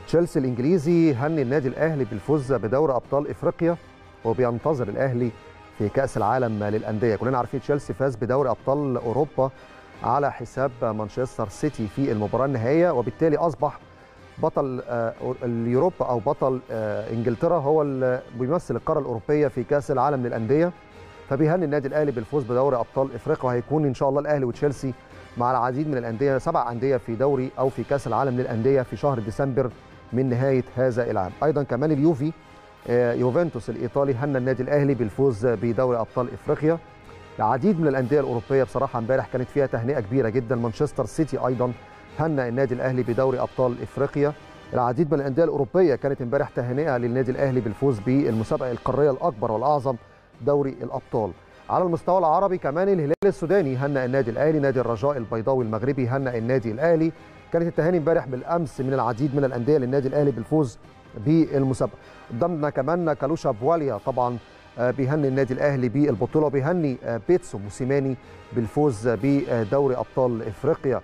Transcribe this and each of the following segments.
تشيلسي الانجليزي هني النادي الاهلي بالفوز بدوري ابطال افريقيا وبينتظر الاهلي في كاس العالم للانديه كلنا عارفين تشيلسي فاز بدوري ابطال اوروبا على حساب مانشستر سيتي في المباراه النهائيه وبالتالي اصبح بطل اليوروبا او بطل انجلترا هو اللي بيمثل القاره الاوروبيه في كاس العالم للانديه فبيهني النادي الاهلي بالفوز بدوري ابطال افريقيا وهيكون ان شاء الله الاهلي وتشيلسي مع العديد من الانديه سبع انديه في دوري او في كاس العالم للانديه في شهر ديسمبر من نهايه هذا العام ايضا كمان اليوفي يوفنتوس الايطالي هنى النادي الاهلي بالفوز بدوري ابطال افريقيا العديد من الانديه الاوروبيه بصراحه امبارح كانت فيها تهنئه كبيره جدا مانشستر سيتي ايضا هنى النادي الاهلي بدوري ابطال افريقيا العديد من الانديه الاوروبيه كانت امبارح تهنئه للنادي الاهلي بالفوز بالمسابقه القاريه الاكبر والاعظم دوري الابطال على المستوى العربي كمان الهلال السوداني هنأ النادي الاهلي نادي الرجاء البيضاوي المغربي هنأ النادي الاهلي كانت التهاني امبارح بالامس من العديد من الانديه للنادي الاهلي بالفوز بالمسابقه قدامنا كمان كالوشا بواليا طبعا بيهني النادي الاهلي بالبطوله وبيهني بيتسو موسيماني بالفوز بدوري ابطال افريقيا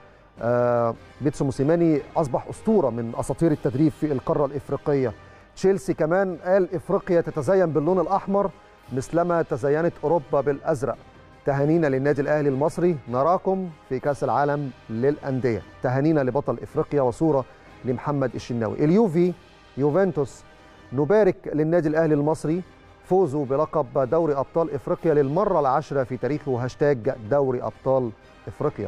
بيتسو موسيماني اصبح اسطوره من اساطير التدريب في القاره الافريقيه تشيلسي كمان قال افريقيا تتزين باللون الاحمر مثلما تزينت اوروبا بالازرق تهانينا للنادي الاهلي المصري نراكم في كاس العالم للانديه تهانينا لبطل افريقيا وصوره لمحمد الشناوي اليوفي يوفنتوس نبارك للنادي الاهلي المصري فوزه بلقب دوري ابطال افريقيا للمره العاشره في تاريخه هاشتاج دوري ابطال افريقيا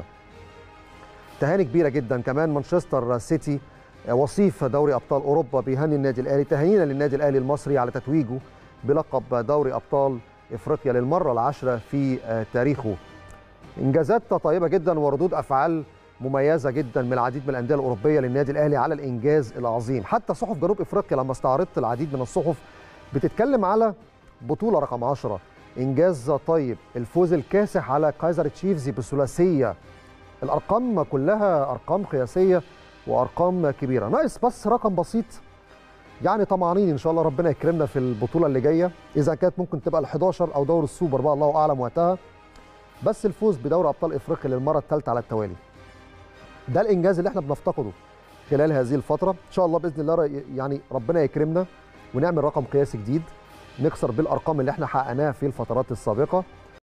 تهاني كبيره جدا كمان مانشستر سيتي وصيف دوري ابطال اوروبا بيهني النادي الاهلي تهانينا للنادي الاهلي المصري على تتويجه بلقب دوري ابطال افريقيا للمره العاشره في تاريخه انجازات طيبه جدا وردود افعال مميزه جدا من العديد من الانديه الاوروبيه للنادي الاهلي على الانجاز العظيم حتى صحف جنوب افريقيا لما استعرضت العديد من الصحف بتتكلم على بطوله رقم 10 انجاز طيب الفوز الكاسح على كايزر تشيفزي بثلاثيه الارقام كلها ارقام قياسيه وارقام كبيره ناقص بس رقم بسيط يعني طمعانين ان شاء الله ربنا يكرمنا في البطوله اللي جايه اذا كانت ممكن تبقى ال11 او دور السوبر بقى الله اعلم وقتها بس الفوز بدوري ابطال افريقيا للمره الثالثه على التوالي ده الانجاز اللي احنا بنفتقده خلال هذه الفتره ان شاء الله باذن الله يعني ربنا يكرمنا ونعمل رقم قياسي جديد نكسر بالارقام اللي احنا حققناها في الفترات السابقه